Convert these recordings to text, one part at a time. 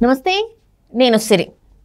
నమస్తే నేను సిరి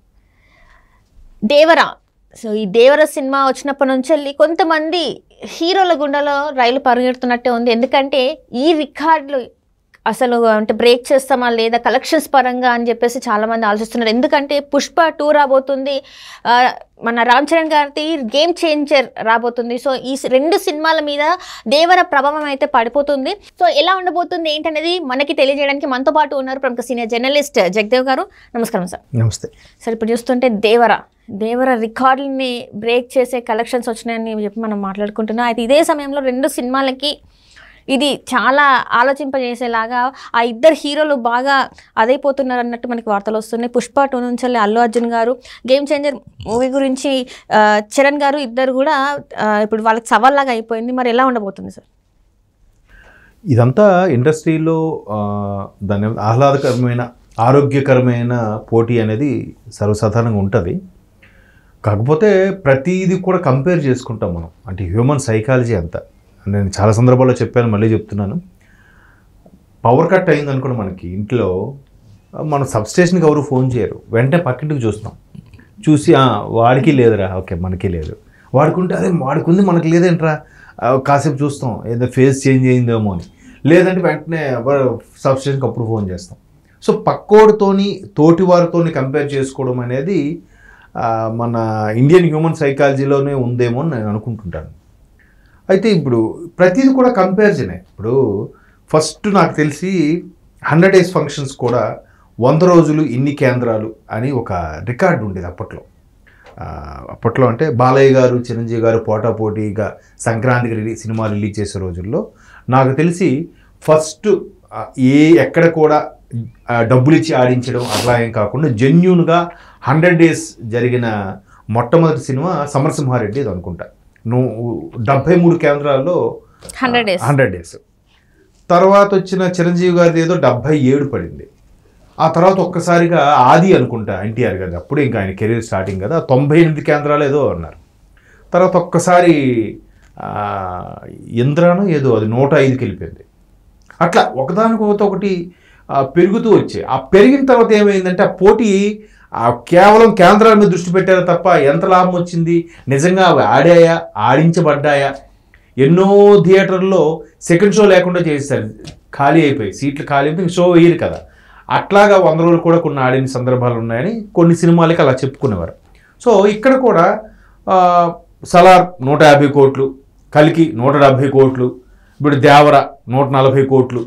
దేవరా సో ఈ దేవర సినిమా వచ్చినప్పటి నుంచి వెళ్ళి కొంతమంది హీరోల గుండెలో రైలు పరిగెడుతున్నట్టే ఉంది ఎందుకంటే ఈ రికార్డులు అసలు అంటే బ్రేక్ చేస్తామా లేదా కలెక్షన్స్ పరంగా అని చెప్పేసి చాలామంది ఆలోచిస్తున్నారు ఎందుకంటే పుష్ప టూ రాబోతుంది ఆ, మన రామ్ చరణ్ గారి గేమ్ చేంజర్ రాబోతుంది సో ఈ సి- రెండు సినిమాల మీద దేవర ప్రభావం అయితే పడిపోతుంది సో ఎలా ఉండబోతుంది ఏంటనేది మనకి తెలియజేయడానికి మనతో పాటు ఉన్నారు ప్రముఖ సీనియర్ జర్నలిస్ట్ జగదేవ్ గారు నమస్కారం సార్ నమస్తే సార్ ఇప్పుడు చూస్తుంటే దేవర దేవర రికార్డుల్ని బ్రేక్ చేసే కలెక్షన్స్ వచ్చినాయని చెప్పి మనం మాట్లాడుకుంటున్నాం అయితే ఇదే సమయంలో రెండు సినిమాలకి ఇది చాలా ఆలోచింపజేసేలాగా ఆ ఇద్దరు హీరోలు బాగా అదైపోతున్నారు అన్నట్టు మనకి వార్తలు వస్తున్నాయి పుష్ప టూ నుంచి వెళ్ళి అల్లు అర్జున్ గారు గేమ్ చేంజర్ మూవీ గురించి ఆ, చరణ్ గారు ఇద్దరు కూడా ఆ, ఇప్పుడు వాళ్ళకి సవాల్లాగా అయిపోయింది మరి ఎలా ఉండబోతుంది సార్ ఇదంతా ఇండస్ట్రీలో ఆ, దాని ఆహ్లాదకరమైన ఆరోగ్యకరమైన పోటీ అనేది సర్వసాధారణంగా ఉంటుంది కాకపోతే ప్రతిదీ కూడా కంపేర్ చేసుకుంటాం మనం అంటే హ్యూమన్ సైకాలజీ అంతా నేను చాలా సందర్భాల్లో చెప్పాను మళ్ళీ చెప్తున్నాను పవర్ కట్ అయింది అనుకోండి మనకి ఇంట్లో మన సబ్స్టేషన్కి ఎవరు ఫోన్ చేయరు వెంటనే పక్కింటికి చూస్తాం చూసి "ఆ, వాడికి లేదురా ఓకే మనకి లేదు వాడుకుంటే అదే వాడుకుంది మనకి లేదేంట్రా ఆ, కాసేపు చూస్తాం ఏదో ఫేస్ చేంజ్ అయిందేమో అని లేదంటే వెంటనే సబ్స్టేషన్కి అప్పుడు ఫోన్ చేస్తాం సో పక్కోడితోని తోటి వారితోని కంపేర్ చేసుకోవడం అనేది ఆ, మన ఇండియన్ హ్యూమన్ సైకాలజీలోనే ఉందేమో అని నేను అనుకుంటుంటాను అయితే ఇప్పుడు ప్రతిదీ కూడా కంపారిజనే ఇప్పుడు ఫస్ట్ నాకు తెలిసి హండ్రెడ్ డేస్ ఫంక్షన్స్ కూడా వంద రోజులు ఇన్ని కేంద్రాలు అని ఒక రికార్డు ఉండేది అప్పట్లో ఆ, అప్పట్లో అంటే బాలయ్య గారు చిరంజీవి గారు పోటాపోటీగా సంక్రాంతికి రిలీజ్ సినిమా రిలీజ్ చేసే రోజుల్లో నాకు తెలిసి ఫస్ట్ ఆ, ఏ ఎక్కడ కూడా ఆ, డబ్బులు ఇచ్చి ఆడించడం అట్లా ఏం కాకుండా జెన్యున్గా హండ్రెడ్ డేస్ జరిగిన మొట్టమొదటి సినిమా సమరసింహారెడ్డి ఇది అనుకుంటా నువ్వు డెబ్బై మూడు కేంద్రాల్లో హండ్రెడ్ డేస్ హండ్రెడ్ డేస్ తర్వాత వచ్చిన చిరంజీవి గారిది ఏదో డెబ్బై ఏడు పడింది ఆ తర్వాత ఒక్కసారిగా ఆది అనుకుంటా ఎన్టీఆర్ గారి అప్పుడు ఇంకా ఆయన కెరీర్ స్టార్టింగ్ కదా తొంభై ఎనిమిది కేంద్రాలు ఏదో అన్నారు తర్వాత ఒక్కసారి ఆ, ఇంద్రాను ఏదో అది నూట ఐదుకి వెళ్ళిపోయింది అట్లా ఒకదానికొకటి ఒకటి ఆ, పెరుగుతూ వచ్చాయి ఆ పెరిగిన తర్వాత ఏమైందంటే ఆ పోటీ ఆ కేవలం కేంద్రాల మీద దృష్టి పెట్టారు తప్ప ఎంత లాభం వచ్చింది నిజంగా అవి ఆడాయా ఆడించబడ్డాయా ఎన్నో థియేటర్లో సెకండ్ షో లేకుండా చేస్తారు ఖాళీ అయిపోయి సీట్లు ఖాళీ అయిపోయి షో వేయరు కదా అట్లాగా వంద రోజులు కూడా కొన్ని ఆడిన సందర్భాలు ఉన్నాయని కొన్ని సినిమాలకి అలా చెప్పుకునేవారు సో ఇక్కడ కూడా ఆ, సలార్ నూట యాభై కోట్లు కలికి నూట డెబ్భై కోట్లు ఇప్పుడు దేవర నూట నలభై కోట్లు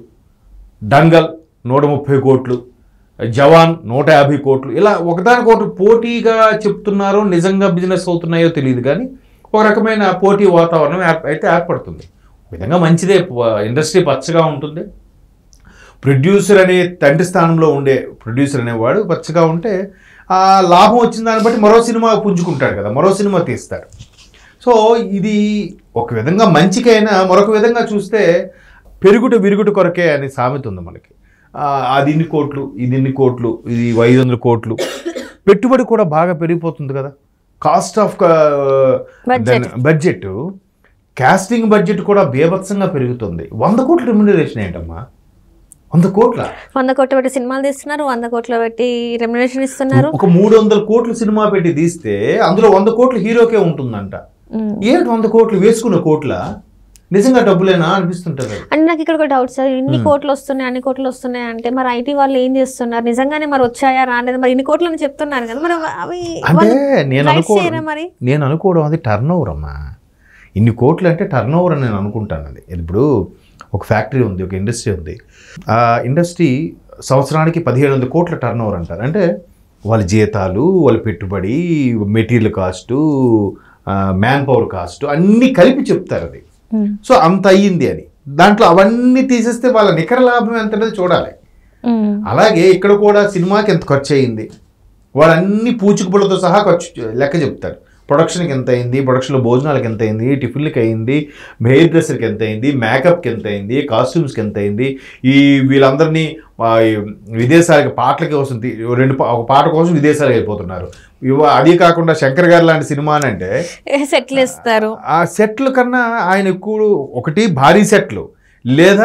డంగల్ నూట ముప్పై కోట్లు జవాన్ నూట యాభై కోట్లు ఇలా ఒకదానికొకటి పోటీగా చెప్తున్నారో నిజంగా బిజినెస్ అవుతున్నాయో తెలియదు కానీ ఒక రకమైన పోటీ వాతావరణం ఏర్ప- అయితే ఏర్పడుతుంది ఒక విధంగా మంచిదే ప- ఇండస్ట్రీ పచ్చగా ఉంటుంది ప్రొడ్యూసర్ అనే తండ్రి స్థానంలో ఉండే ప్రొడ్యూసర్ అనేవాడు పచ్చగా ఉంటే ఆ లాభం వచ్చిన దాన్ని బట్టి మరో సినిమా పుంజుకుంటాడు కదా మరో సినిమా తీస్తాడు సో ఇది ఒక విధంగా మంచికైనా మరొక విధంగా చూస్తే పెరుగుట విరుగుట కొరకే అనే సామెత ఉంది మనకి ఆ, అది ఇన్ని కోట్లు ఇది ఇన్ని కోట్లు ఇది ఐదు వందల కోట్లు పెట్టుబడి కూడా బాగా పెరిగిపోతుంది కదా cost of Budget. Budget casting budget కూడా బీభత్సంగా పెరుగుతుంది వంద కోట్ల రెమ్యునరేషన్ ఏంటమ్మా వంద కోట్ల వంద కోట్ల పెట్టి సినిమాలు తీస్తున్నారు వంద కోట్ల పెట్టి రెమ్యునేషన్ ఇస్తున్నారు ఒక మూడు వందల కోట్లు సినిమా పెట్టి తీస్తే అందులో వంద కోట్లు హీరోకే ఉంటుందంట ఉమ్. ఏంటి వంద కోట్లు వేసుకున్న కోట్ల నిజంగా డబ్బులేనా అనిపిస్తుంటది అది. అంటే నాకు ఇక్కడ ఒక డౌట్ సార్ ఇన్ని కోట్లు వస్తున్నాయి అన్ని కోట్లు వస్తున్నాయి అంటే మరి ఐటీ వాళ్ళు ఏం చేస్తున్నారు నిజంగానే మరి వచ్చాయా రాలేదు మరి ఇన్ని కోట్లు అని చెప్తున్నారు కదా మరి అవి అంటే వాళ్ళు నేను rights అనుకోవడం చేయరా మరి నేను అనుకోవడం అది టర్న్ ఓవర్ అమ్మా ఇన్ని కోట్లు అంటే టర్న్ ఓవర్ అని నేను అనుకుంటాను అది ఇప్పుడు ఒక ఫ్యాక్టరీ ఉంది ఒక ఇండస్ట్రీ ఉంది ఆ ఇండస్ట్రీ సంవత్సరానికి పదిహేడు వందల కోట్ల టర్న్ ఓవర్ అంటారు అంటే వాళ్ళ జీతాలు వాళ్ళ పెట్టుబడి material cost manpower cost అన్నీ కలిపి చెప్తారు అది ఉమ్. సో అంత అయ్యింది అని దాంట్లో అవన్నీ తీసేస్తే వాళ్ళ నికర లాభం ఎంత అనేది చూడాలి ఉమ్. అలాగే ఇక్కడ కూడా సినిమాకి ఎంత ఖర్చు అయింది వాళ్ళన్ని పూచికపులతో సహా ఖర్చు లెక్క చెప్తారు ప్రొడక్షన్కి ఎంత అయింది ప్రొడక్షన్లో భోజనాలకు ఎంత అయింది టిఫిన్లకి అయింది హెయిర్ డ్రెస్సర్కి ఎంత అయింది మేకప్కి ఎంత అయింది కాస్ట్యూమ్స్కి ఎంత అయింది ఈ వీళ్ళందరినీ ఆ, ఈ విదేశాలకి పాటలకి కోసం తీ- రెండు పా- ఒక పాట కోసం విదేశాలకు వెళ్ళిపోతున్నారు ఇవ అది కాకుండా శంకర్ గారు లాంటి సినిమా అని అంటే సెటిల్ ఇస్తారు ఆ సెట్లు కన్నా ఆయన ఎక్కువ ఒకటి భారీ సెట్లు లేదా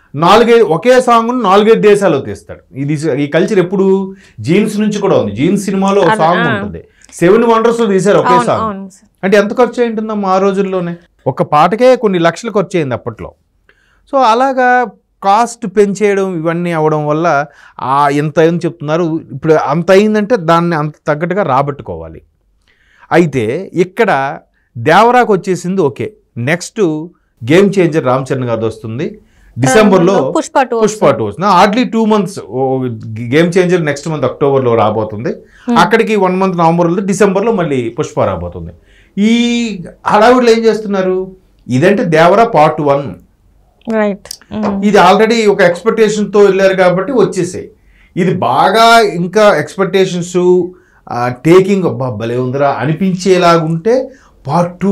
నాలుగైదు ఒకే సాంగ్ నాలుగైదు దేశాల్లో తీస్తాడు ఇది ఈ కల్చర్ ఎప్పుడు జీన్స్ నుంచి కూడా ఉంది జీన్స్ సినిమాలో ఒక అది, సాంగ్ ఆ. ఉంటుంది సెవెన్ వండర్స్ లో తీశారు ఒకే అవును సాంగ్ అవును సార్ అంటే ఎంత ఖర్చు అయి ఉంటుందమ్మా ఆ రోజుల్లోనే ఒక పాటకే కొన్ని లక్షలు ఖర్చు అయింది అప్పట్లో సో అలాగా కాస్ట్ పెంచేయడం ఇవన్నీ అవడం వల్ల ఆ ఎంత అయింది చెప్తున్నారు ఇప్పుడు అంత అయిందంటే దాన్ని అంత తగ్గట్టుగా రాబట్టుకోవాలి అయితే ఇక్కడ దేవరాకు వచ్చేసింది okay next game changer Ram Charan గారిది వస్తుంది డిసెంబర్లో పుష్ప టూ పుష్ప టూ వస్తుంది hardly two months game changer next month అక్టోబర్లో రాబోతుంది అక్కడికి వన్ మంత్ నవంబర్లో డిసెంబర్లో మళ్ళీ పుష్ప రాబోతుంది ఈ హడావిడిలో ఏం చేస్తున్నారు ఇదంటే దేవరా పార్ట్ వన్ రైట్ ఇది ఆల్రెడీ ఒక ఎక్స్పెక్టేషన్తో వెళ్ళారు కాబట్టి వచ్చేసాయి ఇది బాగా ఇంకా ఎక్స్పెక్టేషన్స్ టేకింగ్ అబ్బా భలే ఉందిరా అనిపించేలాగుంటే part two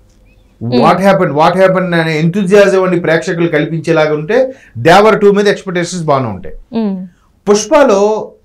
what happen what happen అనే ఎంతూజియాజం అని ప్రేక్షకులు కల్పించేలాగా ఉంటే దేవర్ టూ మీద ఎక్స్పెక్టేషన్స్ బాగానే ఉంటాయి పుష్పలో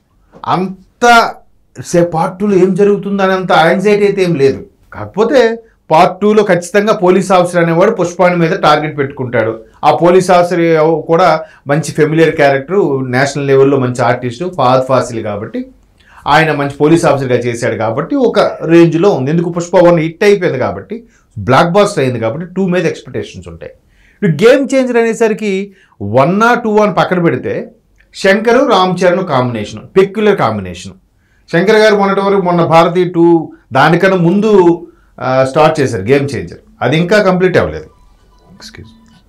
అంత సే పార్ట్ టూలో ఏం జరుగుతుంది అంత యాంగ్జైటీ అయితే ఏం లేదు కాకపోతే పార్ట్ టూలో ఖచ్చితంగా పోలీస్ ఆఫీసర్ అనేవాడు పుష్పాని మీద టార్గెట్ పెట్టుకుంటాడు ఆ పోలీస్ ఆఫీసర్ ఎవ- కూడా మంచి ఫెమిలియర్ క్యారెక్టర్ నేషనల్ లెవెల్లో మంచి ఆర్టిస్టు ఫాద్ ఫాసిల్ కాబట్టి ఆయన మంచి పోలీస్ ఆఫీసర్గా చేశాడు కాబట్టి ఒక రేంజ్లో ఉంది ఎందుకు పుష్ప వన్ హిట్ అయిపోయింది కాబట్టి బ్లాక్ బాస్టర్ అయింది కాబట్టి టూ మీద ఎక్స్పెక్టేషన్స్ ఉంటాయి ఇప్పుడు గేమ్ చేంజర్ అనేసరికి వన్ ఆ టూ అని పక్కన పెడితే Shankar Ram Charan combination peculiar combination Shankar గారు మొన్నటి వరకు మొన్న భారతి టూ దానికన్నా ముందు ఆ, స్టార్ట్ చేశారు గేమ్ చేంజర్ అది ఇంకా కంప్లీట్ అవ్వలేదు ఎక్స్క్యూజ్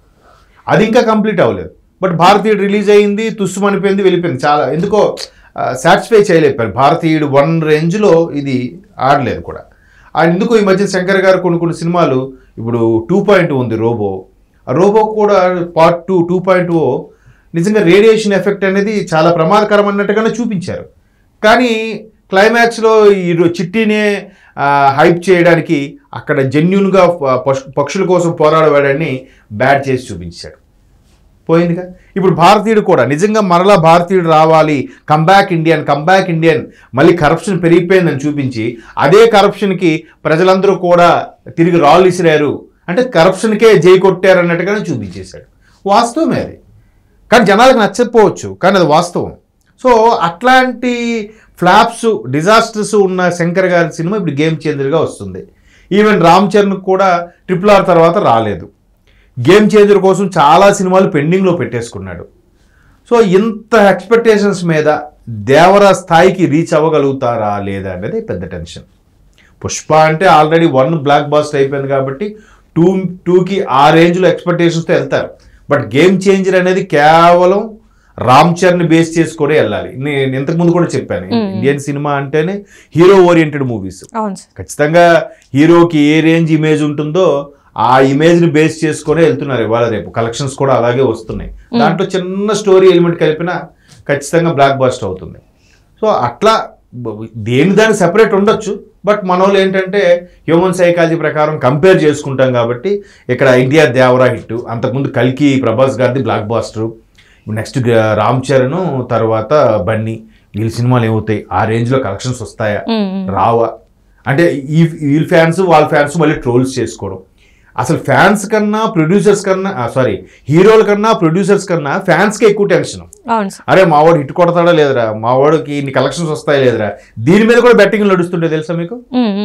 అది ఇంకా కంప్లీట్ అవ్వలేదు బట్ భారతీయుడు రిలీజ్ అయింది తుస్సుమనిపోయింది వెళ్ళిపోయింది చాలా ఎందుకో సాటిస్ఫై చేయలేకపోయారు భారతీయుడు వన్ రేంజ్లో ఇది ఆడలేదు కూడా ఆయన ఎందుకో ఈ మధ్య శంకర్ గారు కొన్ని కొన్ని సినిమాలు ఇప్పుడు టూ పాయింట్ ఉంది రోబో ఆ రోబో కూడా పార్ట్ టూ టూ పాయింట్ ఓ నిజంగా రేడియేషన్ ఎఫెక్ట్ అనేది చాలా ప్రమాదకరం అన్నట్టుగానే చూపించారు కానీ క్లైమాక్స్లో ఈ రో- చిట్టినే హైప్ చేయడానికి అక్కడ జెన్యున్గా పక్షుల కోసం పోరాడవాడని బ్యాడ్ చేసి చూపించాడు పోయిందిగా ఇప్పుడు భారతీయుడు కూడా నిజంగా మరలా భారతీయుడు రావాలి కంబ్యాక్ ఇండియన్ కంబ్యాక్ ఇండియన్ మళ్ళీ కరప్షన్ పెరిగిపోయిందని చూపించి అదే కరప్షన్కి ప్రజలందరూ కూడా తిరిగి రాళ్ళు ఇసిరారు అంటే కరప్షన్కే జై కొట్టారు అన్నట్టుగానే చూపించేశాడు వాస్తవమే అది కానీ జనాలకు నచ్చకపోవచ్చు కానీ అది వాస్తవం సో అట్లాంటి ఫ్లాప్స్ డిజాస్టర్స్ ఉన్న శంకర్ గారి సినిమా ఇప్పుడు గేమ్ చేంజర్గా వస్తుంది ఈవెన్ రామ్ చరణ్ కూడా ట్రిపుల్ ఆర్ తర్వాత రాలేదు గేమ్ చేంజర్ కోసం చాలా సినిమాలు పెండింగ్లో పెట్టేసుకున్నాడు సో ఇంత ఎక్స్పెక్టేషన్స్ మీద దేవర స్థాయికి రీచ్ అవ్వగలుగుతారా లేదా అనేది పెద్ద టెన్షన్ పుష్ప అంటే ఆల్రెడీ వన్ బ్లాక్ బాస్ట్ అయిపోయింది కాబట్టి టూ టూకి ఆ రేంజ్లో ఎక్స్పెక్టేషన్స్తో వెళ్తారు బట్ గేమ్ చేంజర్ అనేది కేవలం రామ్ చరణ్ బేస్ చేసుకొని వెళ్ళాలి నేను ఇంతకుముందు కూడా చెప్పాను ఇండియన్ సినిమా అంటేనే హీరో ఓరియంటెడ్ మూవీస్ అవును సార్ ఖచ్చితంగా హీరోకి ఏ రేంజ్ ఇమేజ్ ఉంటుందో ఆ ఇమేజ్ని బేస్ చేసుకొని వెళ్తున్నారు ఇవాళ రేపు కలెక్షన్స్ కూడా అలాగే వస్తున్నాయి దాంట్లో చిన్న స్టోరీ ఎలిమెంట్ కలిపినా ఖచ్చితంగా బ్లాక్ బాస్ట్ అవుతుంది సో అట్లా బ- దేని దానికి సెపరేట్ ఉండొచ్చు బట్ మన వాళ్ళు ఏంటంటే హ్యూమన్ సైకాలజీ ప్రకారం కంపేర్ చేసుకుంటాం కాబట్టి ఇక్కడ ఎన్టీఆర్ దేవరా హిట్ అంతకుముందు కల్కి ప్రభాస్ గారిది blockbuster next Ram Charan తర్వాత బన్నీ వీళ్ళ సినిమాలు ఏమవుతాయి ఆ రేంజ్లో కలెక్షన్స్ వస్తాయా రావా అంటే ఈ వీళ్ళ ఫ్యాన్స్ వాళ్ళ ఫ్యాన్స్ మళ్ళీ ట్రోల్స్ చేసుకోవడం అసలు ఫ్యాన్స్ కన్నా ప్రొడ్యూసర్స్ కన్నా సారీ హీరోల కన్నా ప్రొడ్యూసర్స్ కన్నా ఫ్యాన్స్కి ఎక్కువ టెన్షన్ అవును సార్ అరే మావాడు హిట్ కొడతాడా లేదురా మావాడికి ఇన్ని కలెక్షన్స్ వస్తాయి లేదురా దీని మీద కూడా బెట్టింగ్ నడుస్తుంటే తెలుసా మీకు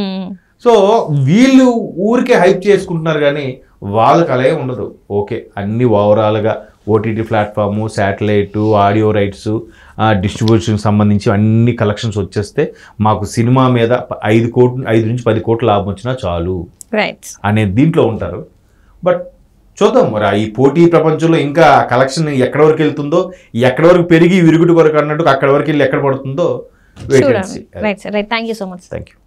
సో వీళ్ళు ఊరికే హైప్ చేసుకుంటున్నారు కానీ వాళ్ళకి అలాగే ఉండదు ఓకే అన్ని ఓవరాల్గా OTT platform satellite audio rights డిస్ట్రిబ్యూషన్కి సంబంధించి అన్ని కలెక్షన్స్ వచ్చేస్తే మాకు సినిమా మీద ప- ఐదు కోట్లు ఐదు నుంచి పది కోట్ల లాభం వచ్చినా చాలు రైట్ అనే దీంట్లో ఉంటారు బట్ చూద్దాం మరి ఆ ఈ పోటీ ప్రపంచంలో ఇంకా కలెక్షన్ ఎక్కడి వరకు వెళ్తుందో ఎక్కడి వరకు పెరిగి విరుగుడు వరకు అన్నట్టు అక్కడి వరకు వెళ్ళి ఎక్కడ పడుతుందో వెయిట్ చూడండి right sir right thank you so much thank you